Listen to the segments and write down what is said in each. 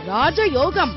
ராஜயோகம்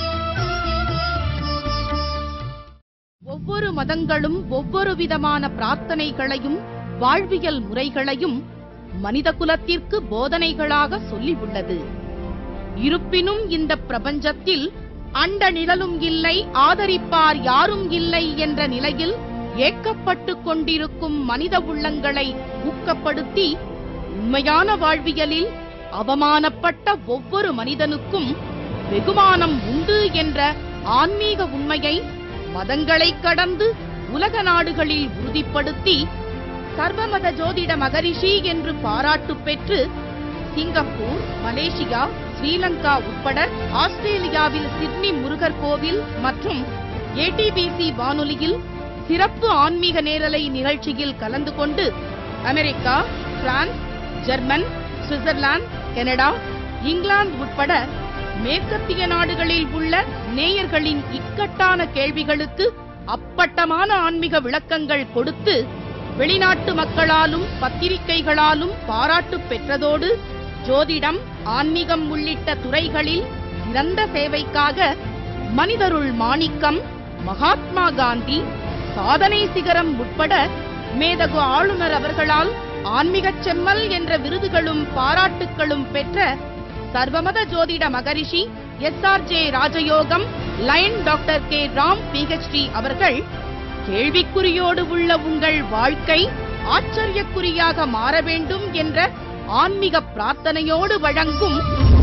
ஒவ்வொரு மதங்களும் ஒவ்வொரு விதமான பிரார்த்தனைகளையும் வாழ்வியல் முறைகளையும் மனித குலத்திற்கு போதனைகளாக சொல்லி உள்ளது இருப்பினும் இந்த பிரபஞ்சத்தில் அண்ட நிழலும் இல்லை ஆதரிப்பார் யாரும் இல்லை என்ற நிலையில் ஏக்கப்பட்டுக் கொண்டிருக்கும் மனித உள்ளங்களை ஊக்கப்படுத்தி உண்மையான வாழ்வியலில் அவமானப்பட்ட ஒவ்வொரு மனிதனுக்கும் வெகுமானம் உண்டு என்ற ஆன்மீக உண்மையை மதங்களைக் கடந்து உலக நாடுகளில் உறுதிப்படுத்தி சர்வமத ஜோதிட மகரிஷி என்று பாராட்டு பெற்று சிங்கப்பூர் மலேசியா ஸ்ரீலங்கா உட்பட ஆஸ்திரேலியாவில் சிட்னி முருகர் கோவில் மற்றும் ஏடிபிசி வானொலியில் சிறப்பு ஆன்மீக நேரலை நிகழ்ச்சியில் கலந்து கொண்டு America France German Switzerland Canada England உட்பட மேற்கத்திய நாடுகளில் உள்ள நேயர்களின் இக்கட்டான கேள்விகளுக்கு அப்பட்டமான ஆன்மீக விளக்கங்கள் கொடுத்து வெளிநாட்டு மக்களாலும் பத்திரிகைகளாலும் பாராட்டு பெற்றதோடு ஜோதிடம் ஆன்மீகம் உள்ளிட்ட துறைகளில் சிறந்த சேவைக்காக மனிதருள் மாணிக்கம் மகாத்மா காந்தி சாதனை சிகரம் உட்பட மேதகு ஆளுநர் அவர்களால் ஆன்மீகச் செம்மல் என்ற விருதுகளும் பாராட்டுக்களும் பெற்ற சர்வமத ஜோதிட Maharishi S R J Rajayogam lion doctor K Ram PhD அவர்கள் கேள்விக்குறியோடு உள்ள உங்கள் வாழ்க்கை ஆச்சரியக்குறியாக மாற வேண்டும் என்ற ஆன்மீக பிரார்த்தனையோடு வழங்கும்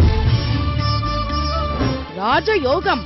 ராஜயோகம்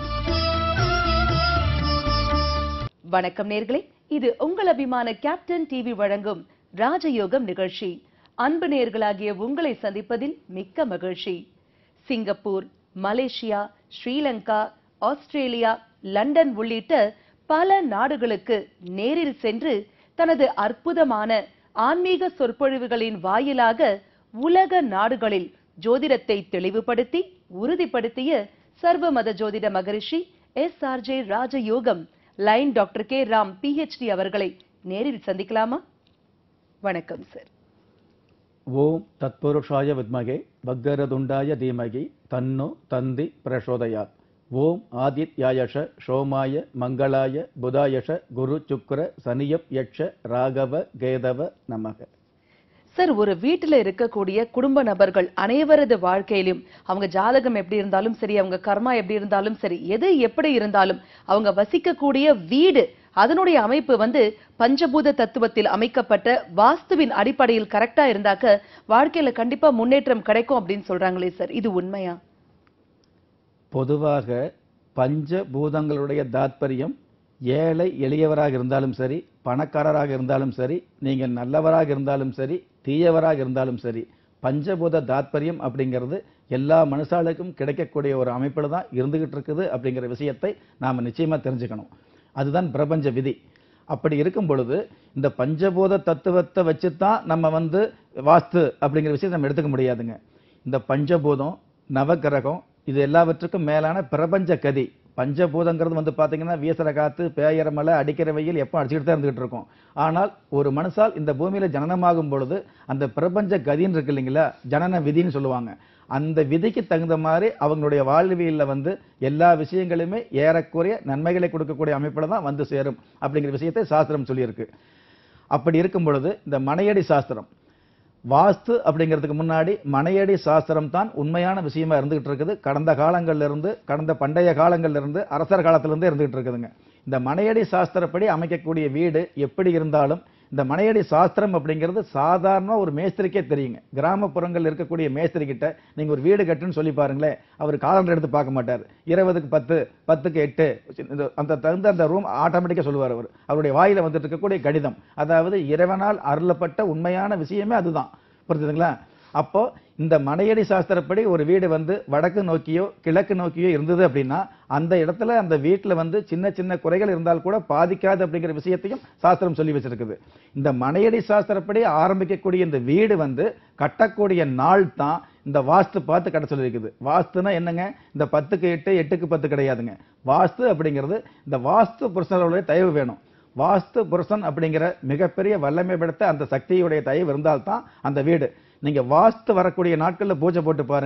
வணக்கம் நேர்களே இது உங்கள் அபிமான கேப்டன் டிவி வழங்கும் ராஜயோகம் நிகழ்ச்சி அன்பு நேர்களாகிய உங்களை சந்திப்பதில் மிக்க மகிழ்ச்சி Singapore Malaysia Sri Lanka Australia London உள்ளிட்ட பல நாடுகளுக்கு நேரில் சென்று தனது அற்புதமான ஆன்மீக சொற்பொழிவுகளின் வாயிலாக உலக நாடுகளில் ஜோதிடத்தை தெளிவுபடுத்தி உறுதிப்படுத்திய சர்வமத ஜோதிட Maharishi S R J Rajayogam lion doctor K Ram PhD அவர்களை நேரில் சந்திக்கலாமா வணக்கம் சார் ஓம் தத்புருஷாய வித்மகே வக்கரதுண்டாய தீமகி தன்னோ தந்தி பிரசோதயாத் ஓம் ஆதித்யாயஷ சோமாய மங்களாய புதாயஷ குரு சுக்ர சனியப் யட்ச ராகவ கேதவ நமக சார் ஒரு வீட்டுல இருக்கக்கூடிய குடும்ப நபர்கள் அனைவரது வாழ்க்கையிலும் அவங்க ஜாதகம் எப்படி இருந்தாலும் சரி அவங்க கர்மா எப்படி இருந்தாலும் சரி எது எப்படி இருந்தாலும் அவங்க வசிக்கக்கூடிய வீடு அதனுடைய அமைப்பு வந்து பஞ்சபூத தத்துவத்தில் அமைக்கப்பட்ட வாஸ்துவின் அடிப்படையில் கரெக்டா இருந்தாக்க வாழ்க்கையில கண்டிப்பா முன்னேற்றம் கிடைக்கும் அப்படின்னு சொல்றாங்களே சார் இது உண்மையா பொதுவாக பஞ்சபூதங்களுடைய தாத்பரியம் ஏழை எளியவராக இருந்தாலும் சரி பணக்காரராக இருந்தாலும் சரி நீங்கள் நல்லவராக இருந்தாலும் சரி தீயவராக இருந்தாலும் சரி பஞ்சபூத தாத்பரியம் அப்படிங்கிறது எல்லா மனுஷாளுக்கும் கிடைக்கக்கூடிய ஒரு அமைப்பில் தான் இருந்துகிட்டு இருக்குது அப்படிங்கிற விஷயத்தை நாம் நிச்சயமாக தெரிஞ்சுக்கணும் அதுதான் பிரபஞ்ச விதி அப்படி இருக்கும் பொழுது இந்த பஞ்சபூத தத்துவத்தை வச்சு தான் நம்ம வந்து வாஸ்து அப்படிங்கிற விஷயத்தை நம்ம எடுத்துக்க முடியாதுங்க இந்த பஞ்சபூதம் நவக்கிரகம் இது எல்லாவற்றுக்கும் மேலான பிரபஞ்ச கதி பஞ்சபூதங்கிறது வந்து பார்த்தீங்கன்னா வீசுற காத்து பேயற மலை அடிக்கிற வெயில் எப்போ அடிச்சுக்கிட்டு தான் இருந்துகிட்டு இருக்கும் ஆனால் ஒரு மனுஷால் இந்த பூமியில ஜனனமாகும் பொழுது அந்த பிரபஞ்ச கதின்னு இருக்கு இல்லைங்களா ஜனன விதின்னு சொல்லுவாங்க அந்த விதிக்கு தகுந்த மாதிரி அவங்களுடைய வாழ்வியலில் வந்து எல்லா விஷயங்களுமே ஏறக்குறைய நன்மைகளை கொடுக்கக்கூடிய அமைப்பில் தான் வந்து சேரும் அப்படிங்கிற விஷயத்தை சாஸ்திரம் சொல்லியிருக்கு அப்படி இருக்கும் பொழுது இந்த மனையடி சாஸ்திரம் வாஸ்து அப்படிங்கிறதுக்கு முன்னாடி மனையடி சாஸ்திரம் தான் உண்மையான விஷயமா இருந்துகிட்டு இருக்குது கடந்த காலங்கள்ல இருந்து கடந்த பண்டைய காலங்கள்ல இருந்து அரசர் காலத்துல இருந்து இருந்துகிட்டு இருக்குதுங்க இந்த மனையடி சாஸ்திரப்படி அமைக்கக்கூடிய வீடு எப்படி இருந்தாலும் இந்த மனையடி சாஸ்திரம் அப்படிங்கிறது சாதாரண ஒரு மேஸ்திரிக்கே தெரியுங்க கிராமப்புறங்கள் இருக்கக்கூடிய மேஸ்திரி கிட்ட நீங்க ஒரு வீடு கட்டுன்னு சொல்லி பாருங்களேன் அவர் காலண்டர் எடுத்து பார்க்க மாட்டார் இருபதுக்கு பத்து பத்துக்கு எட்டு இந்த- அந்த தகுந்த அந்த ரூம் ஆட்டோமேட்டிக்காக சொல்லுவார் அவர் அவருடைய வாயில வந்துட்டு இருக்கக்கூடிய கடிதம் அதாவது இறைவனால் அருளப்பட்ட உண்மையான விஷயமே அதுதான் புரிஞ்சுதுங்களா அப்போ இந்த மனையடி சாஸ்திரப்படி ஒரு வீடு வந்து வடக்கு நோக்கியோ கிழக்கு நோக்கியோ இருந்தது அப்படின்னா அந்த இடத்துல அந்த வீட்டில் வந்து சின்ன சின்ன குறைகள் இருந்தால் கூட பாதிக்காது அப்படிங்கிற விஷயத்தையும் சாஸ்திரம் சொல்லி வச்சிருக்குது இந்த மனையடி சாஸ்திரப்படி ஆரம்பிக்கக்கூடிய இந்த வீடு வந்து கட்டக்கூடிய நாள் தான் இந்த வாஸ்து பார்த்து கட்ட சொல்லியிருக்குது வாஸ்துனா என்னங்க இந்த பத்துக்கு எட்டு எட்டுக்கு பத்து கிடையாதுங்க வாஸ்து அப்படிங்கிறது இந்த வாஸ்து புருஷனுடைய தயவு வேணும் வாஸ்து புருஷன் அப்படிங்கிற மிகப்பெரிய வல்லமை படைத்த அந்த சக்தியுடைய தயவு இருந்தால்தான் அந்த வீடு நீங்க வாஸ்து வரக்கூடிய நாட்கள்ல பூஜை போட்டு பாருங்க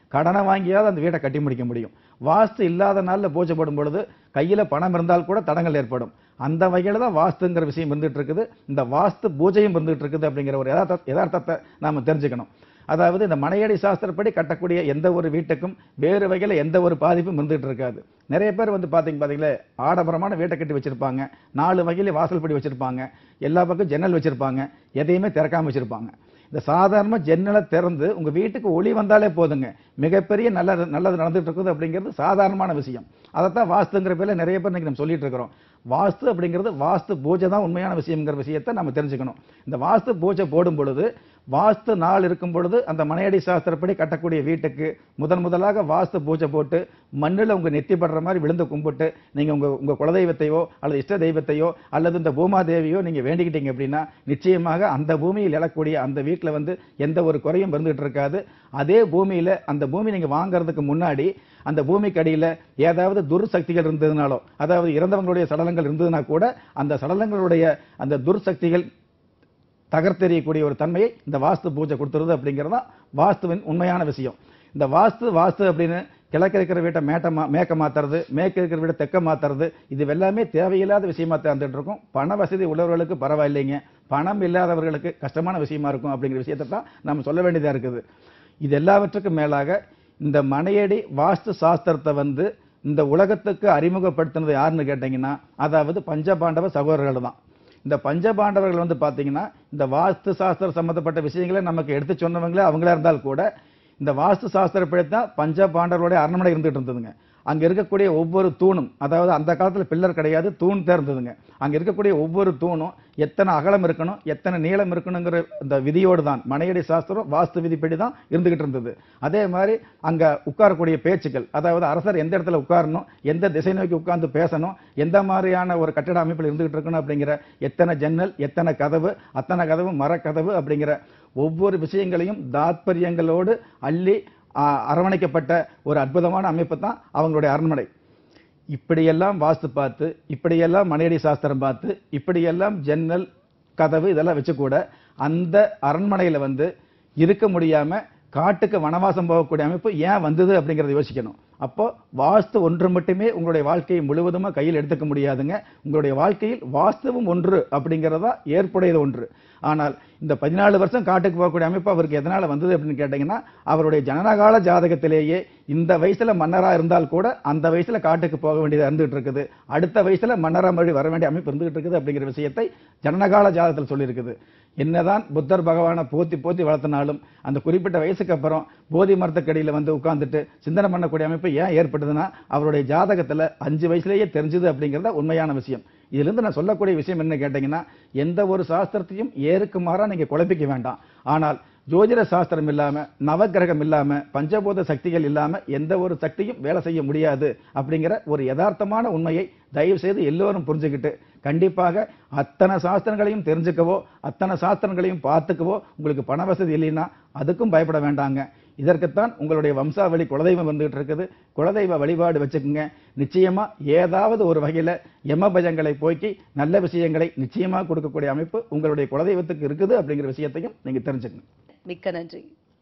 கடனை வாங்கியாவது அந்த வீட்டை கட்டி முடிக்க முடியும் வாஸ்து இல்லாத நாள்ல பூஜை போடும் பொழுது கையில பணம் இருந்தால் கூட தடங்கள் ஏற்படும் அந்த வகையில தான் வாஸ்துங்கிற விஷயம் இருந்துட்டு இருக்குது இந்த வாஸ்து பூஜையும் இருந்துட்டு இருக்குது அப்படிங்கிற ஒரு யதார்த்த யதார்த்தத்தை நாம தெரிஞ்சுக்கணும் அதாவது இந்த மனையடி சாஸ்திரப்படி கட்டக்கூடிய எந்த ஒரு வீட்டுக்கும் வேறு வகையில் எந்த ஒரு பாதிப்பும் இருந்துகிட்டு இருக்காது நிறைய பேர் வந்து பார்த்தீங்க பார்த்தீங்களே ஆடம்பரமான வீட்டை கட்டி வச்சிருப்பாங்க நாலு வகையில வாசல்படி வச்சிருப்பாங்க எல்லா பக்கம் ஜன்னல் வச்சிருப்பாங்க எதையுமே திறக்காம வச்சிருப்பாங்க இந்த சாதாரண ஜன்னலை திறந்து உங்க வீட்டுக்கு ஒளி வந்தாலே போதுங்க மிகப்பெரிய நல்லது நல்லது நடந்துட்டு இருக்குது அப்படிங்கிறது சாதாரணமான விஷயம் அதைத்தான் வாஸ்துங்கிற பேர்ல நிறைய பேர் இன்னைக்கு நம்ம சொல்லிட்டு இருக்கிறோம் வாஸ்து அப்படிங்கிறது வாஸ்து பூஜை தான் உண்மையான விஷயங்கிற விஷயத்தை நம்ம தெரிஞ்சுக்கணும் இந்த வாஸ்து பூஜை போடும் பொழுது வாஸ்து நாள் இருக்கும் பொழுது அந்த மனையடி சாஸ்திரப்படி கட்டக்கூடிய வீட்டுக்கு முதன் முதலாக வாஸ்து பூஜை போட்டு மண்ணில் உங்க நெத்தி படுற மாதிரி விழுந்து கும்பிட்டு நீங்க உங்க உங்க குலதெய்வத்தையோ அல்லது இஷ்ட தெய்வத்தையோ அல்லது இந்த பூமாதேவியோ நீங்க வேண்டிக்கிட்டீங்க அப்படின்னா நிச்சயமாக அந்த பூமியில் எழக்கூடிய அந்த வீட்டில் வந்து எந்த ஒரு குறையும் இருந்துகிட்டு இருக்காது அதே பூமியில அந்த பூமி நீங்க வாங்குறதுக்கு முன்னாடி அந்த பூமிக்கு அடியில ஏதாவது துர்சக்திகள் இருந்ததுனாலோ அதாவது இறந்தவங்களுடைய சடலங்கள் இருந்ததுன்னா கூட அந்த சடலங்களுடைய அந்த துர்சக்திகள் தகர்த்தெறியக்கூடிய ஒரு தன்மையை இந்த வாஸ்து பூஜை கொடுத்துருது அப்படிங்கிறது தான் வாஸ்துவின் உண்மையான விஷயம் இந்த வாஸ்து வாஸ்து அப்படின்னு கிழக்கு இருக்கிற வீட்டை மேட்ட மா மேக்க மாத்துறது மேற்கு இருக்கிற வீட்டை தெக்க மாத்துறது இது எல்லாமே தேவையில்லாத விஷயமா தந்துட்டு இருக்கும் பண வசதி உள்ளவர்களுக்கு பரவாயில்லைங்க பணம் இல்லாதவர்களுக்கு கஷ்டமான விஷயமா இருக்கும் அப்படிங்கிற விஷயத்தை தான் நம்ம சொல்ல வேண்டியதா இருக்குது இது எல்லாவற்றுக்கும் மேலாக இந்த மனையடி வாஸ்து சாஸ்திரத்தை வந்து இந்த உலகத்துக்கு அறிமுகப்படுத்தினது யாருன்னு கேட்டீங்கன்னா அதாவது பஞ்சபாண்டவ சகோதரர்கள் தான் இந்த பஞ்சபாண்டவர்கள் வந்து பாத்தீங்கன்னா இந்த வாஸ்து சாஸ்திரம் சம்பந்தப்பட்ட விஷயங்களை நமக்கு எடுத்து சொன்னவங்களே அவங்களா இருந்தால் கூட இந்த வாஸ்து சாஸ்திரப்படி தான் பஞ்ச பாண்டவர்களுடைய அரண்மனை இருந்துட்டு இருந்ததுங்க அங்க இருக்கக்கூடிய ஒவ்வொரு தூணும் அதாவது அந்த காலத்துல பில்லர் கிடையாது தூண் தான் இருந்ததுங்க அங்க இருக்கக்கூடிய ஒவ்வொரு தூணும் எத்தனை அகலம் இருக்கணும் எத்தனை நீளம் இருக்கணுங்கிற இந்த விதியோடு தான் மனையடி சாஸ்திரம் வாஸ்து விதிப்படி தான் இருந்துகிட்டு இருந்தது அதே மாதிரி அங்க உட்காரக்கூடிய பேச்சுக்கள் அதாவது அரசர் எந்த இடத்துல உட்காரணும் எந்த திசை நோக்கி உட்கார்ந்து பேசணும் எந்த மாதிரியான ஒரு கட்டிட அமைப்பில் இருந்துகிட்டு இருக்கணும் அப்படிங்கிற எத்தனை ஜன்னல் எத்தனை கதவு அத்தனை கதவு மரக்கதவு அப்படிங்கிற ஒவ்வொரு விஷயங்களையும் தாத்பரியங்களோடு அள்ளி ஆ, அரவணைக்கப்பட்ட ஒரு அற்புதமான அமைப்பு தான் அவங்களுடைய அரண்மனை இப்படியெல்லாம் வாஸ்து பார்த்து இப்படியெல்லாம் மனையடி சாஸ்திரம் பார்த்து இப்படியெல்லாம் ஜன்னல் கதவு இதெல்லாம் வச்சு கூட அந்த அரண்மனையில வந்து இருக்க முடியாம காட்டுக்கு வனவாசம் போகக்கூடிய அமைப்பு ஏன் வந்தது அப்படிங்கறத யோசிக்கணும் அப்போ வாஸ்து ஒன்று மட்டுமே உங்களுடைய வாழ்க்கையை முழுவதுமா கையில் எடுத்துக்க முடியாதுங்க உங்களுடைய வாழ்க்கையில் வாஸ்துவும் ஒன்று அப்படிங்கிறதா ஏற்புடையது ஒன்று ஆனால் இந்த பதினாலு வருஷம் காட்டுக்கு போகக்கூடிய அமைப்பு அவருக்கு எதனால வந்தது அப்படின்னு கேட்டீங்கன்னா அவருடைய ஜனனகால ஜாதகத்திலேயே இந்த வயசுல மன்னரா இருந்தால் கூட அந்த வயசுல காட்டுக்கு போக வேண்டியது இருந்துகிட்டு இருக்குது அடுத்த வயசுல மன்னரா மறுபடி வர வேண்டிய அமைப்பு இருந்துகிட்டு இருக்குது அப்படிங்கிற விஷயத்தை ஜனனகால ஜாதகத்தில் சொல்லியிருக்குது என்னதான் புத்தர் பகவானை போத்தி போத்தி வளர்த்தினாலும் அந்த குறிப்பிட்ட வயசுக்கு அப்புறம் போதி மரத்துக்கடியில வந்து உட்கார்ந்துட்டு சிந்தனை பண்ணக்கூடிய அமைப்பு ஏன் ஏற்பட்டதுன்னா அவருடைய ஜாதகத்துல அஞ்சு வயசுலயே தெரிஞ்சது அப்படிங்கறத உண்மையான விஷயம் இதுல இருந்து நான் சொல்லக்கூடிய விஷயம் என்ன கேட்டீங்கன்னா எந்த ஒரு சாஸ்திரத்தையும் ஏருக்கு மாறா நீங்க குழப்பிக்க வேண்டாம் ஆனால் ஜோதிட சாஸ்திரம் இல்லாம நவக்கிரகம் இல்லாம பஞ்சபூத சக்திகள் இல்லாம எந்த ஒரு சக்தியும் வேலை செய்ய முடியாது அப்படிங்கிற ஒரு யதார்த்தமான உண்மையை தயவு செய்து எல்லோரும் புரிஞ்சுக்கிட்டு கண்டிப்பாக அத்தனை சாஸ்திரங்களையும் தெரிஞ்சுக்கவோ அத்தனை சாஸ்திரங்களையும் பார்த்துக்கவோ உங்களுக்கு பண வசதி இல்லைன்னா அதுக்கும் பயப்பட வேண்டாங்க இதற்குத்தான் உங்களுடைய வம்சாவளி குலதெய்வம் வந்துகிட்டு இருக்குது குலதெய்வ வழிபாடு வச்சுக்கோங்க நிச்சயமா ஏதாவது ஒரு வகையில யம பயங்களை போக்கி நல்ல விஷயங்களை நிச்சயமா கொடுக்கக்கூடிய அமைப்பு உங்களுடைய குலதெய்வத்துக்கு இருக்குது அப்படிங்கிற விஷயத்தையும் நீங்க தெரிஞ்சுக்கணும் மிக்க நன்றி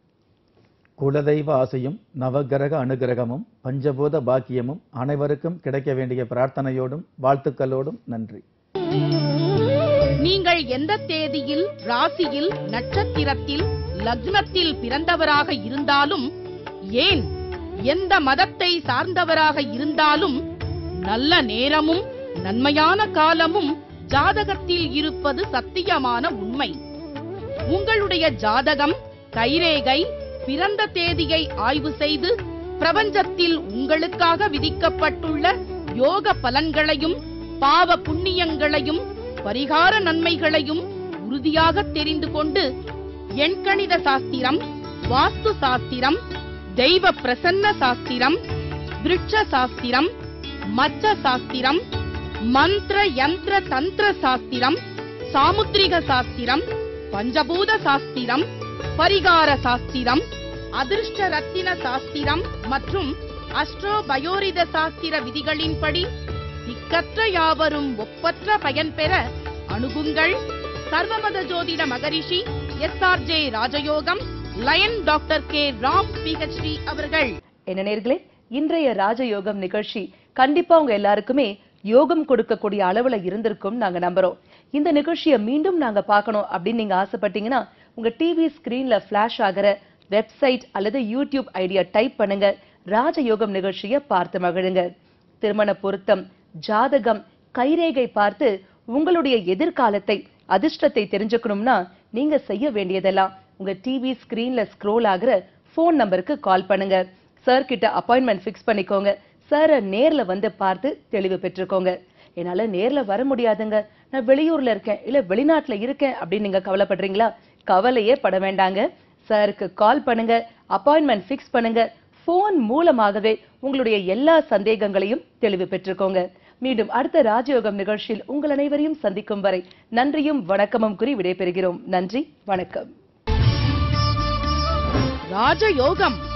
குலதெய்வ ஆசையும் நவகிரக அனுகிரகமும் பஞ்சபூத பாக்கியமும் அனைவருக்கும் கிடைக்க வேண்டிய பிரார்த்தனையோடும் வாழ்த்துக்களோடும் நன்றி நீங்கள் எந்த தேதியில் ராசியில் நட்சத்திரத்தில் லக்னத்தில் பிறந்தவராக இருந்தாலும் ஏன் எந்த மதத்தை சார்ந்தவராக இருந்தாலும் நல்ல நேரமும் நன்மையான காலமும் ஜாதகத்தில் இருப்பது சத்தியமான உண்மை உங்களுடைய ஜாதகம் கைரேகை பிறந்த தேதியை ஆய்வு செய்து பிரபஞ்சத்தில் உங்களுக்காக விதிக்கப்பட்டுள்ள யோக பலன்களையும் பாவ புண்ணியங்களையும் பரிகார நன்மைகளையும் உறுதியாக தெரிந்து கொண்டு எண்கணித சாஸ்திரம் வாஸ்து சாஸ்திரம் தெய்வ பிரசன்ன சாஸ்திரம் விருட்ச சாஸ்திரம் மச்ச சாஸ்திரம் மந்திர யந்திர தந்திர சாஸ்திரம் சாமுத்திரிக சாஸ்திரம் பஞ்சபூத சாஸ்திரம் பரிகார சாஸ்திரம் அதிர்ஷ்ட ரத்தின சாஸ்திரம் மற்றும் அஸ்ட்ரோ பயோரித சாஸ்திர விதிகளின்படி திக்கற்ற யாவரும் ஒப்பற்ற பயன் பெற அணுகுங்கள் சர்வமத ஜோதிட Maharishi S R J Rajayogam lion doctor K Ram PhD அவர்கள் என்ன நேர்களே இன்றைய ராஜயோகம் நிகழ்ச்சி கண்டிப்பா உங்க எல்லாருக்குமே யோகம் கொடுக்கக்கூடிய அளவுல இருந்திருக்கும் நாங்க நம்புறோம் இந்த நிகழ்ச்சியை மீண்டும் நாங்க பார்க்கணும் அப்படின்னு நீங்க ஆசைப்பட்டீங்கன்னா உங்க டிவி ஸ்கிரீன்ல ஃபிளாஷ் ஆகிற வெப்சைட் அல்லது யூடியூப் ஐடியா டைப் பண்ணுங்க ராஜயோகம் நிகழ்ச்சியை பார்த்து மகிழுங்க திருமண பொருத்தம் ஜாதகம் கைரேகை பார்த்து உங்களுடைய எதிர்காலத்தை அதிர்ஷ்டத்தை தெரிஞ்சுக்கணும்னா நீங்க செய்ய வேண்டியதெல்லாம் உங்க டிவி ஸ்கிரீன்ல ஸ்க்ரோல் ஆகுற ஃபோன் நம்பருக்கு கால் பண்ணுங்க சார் கிட்ட அப்பாயின்மெண்ட் ஃபிக்ஸ் பண்ணிக்கோங்க சாரை நேர்ல வந்து பார்த்து தெளிவு பெற்றுக்கோங்க என்னால நேர்ல வர முடியாதுங்க நான் வெளியூர்ல இருக்கேன் இல்ல வெளிநாட்டுல இருக்கேன் அப்படின்னு நீங்க கவலைப்படுறீங்களா கவலையே பட வேண்டாங்க சாருக்கு கால் பண்ணுங்க அப்பாயின்மெண்ட் ஃபிக்ஸ் பண்ணுங்க ஃபோன் மூலமாகவே உங்களுடைய எல்லா சந்தேகங்களையும் தெளிவு பெற்றுக்கோங்க மீண்டும் அடுத்த ராஜயோகம் நிகழ்ச்சியில் உங்கள் அனைவரையும் சந்திக்கும் வரை நன்றியும் வணக்கமும் கூறி விடைபெறுகிறோம் நன்றி வணக்கம் ராஜயோகம்